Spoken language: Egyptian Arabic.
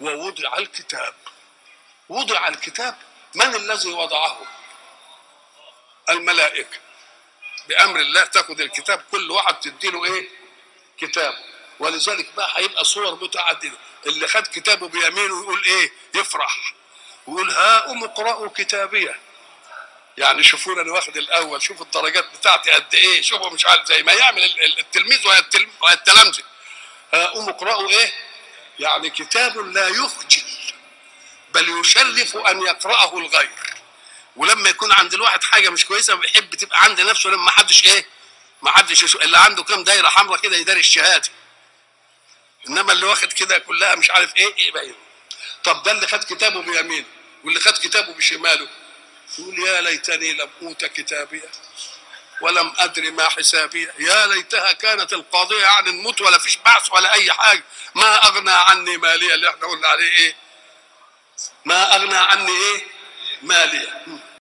ووضع الكتاب وضع الكتاب من الذي وضعه الملائكه بامر الله تاخذ الكتاب كل واحد تديله ايه كتاب ولذلك بقى هيبقى صور متعدده اللي خد كتابه بيمينه يقول ايه يفرح ويقول هاؤم اقرأوا كتابيه يعني شوفوا انا واخد الاول شوفوا الدرجات بتاعتي قد ايه شوفوا مش عارف زي ما يعمل التلميذ وهي التلامذه هاؤم اقرأوا ايه يعني كتاب لا يخجل بل يشرف ان يقرأه الغير ولما يكون عند الواحد حاجه مش كويسه بيحب تبقى عند نفسه لما حدش ايه ما حدش يشوف اللي عنده كام دايره حمراء كده يداري الشهاده انما اللي واخد كده كلها مش عارف ايه ايه باين طب ده اللي خد كتابه بيمينه واللي خد كتابه بشماله يقول يا ليتني لم اوت كتابيه ولم ادري ما حسابيه يا ليتها كانت القاضيه يعني نموت ولا فيش بعث ولا اي حاجه ما اغنى عني ماليه اللي احنا قلنا عليه ايه ما اغنى عني ايه ماليه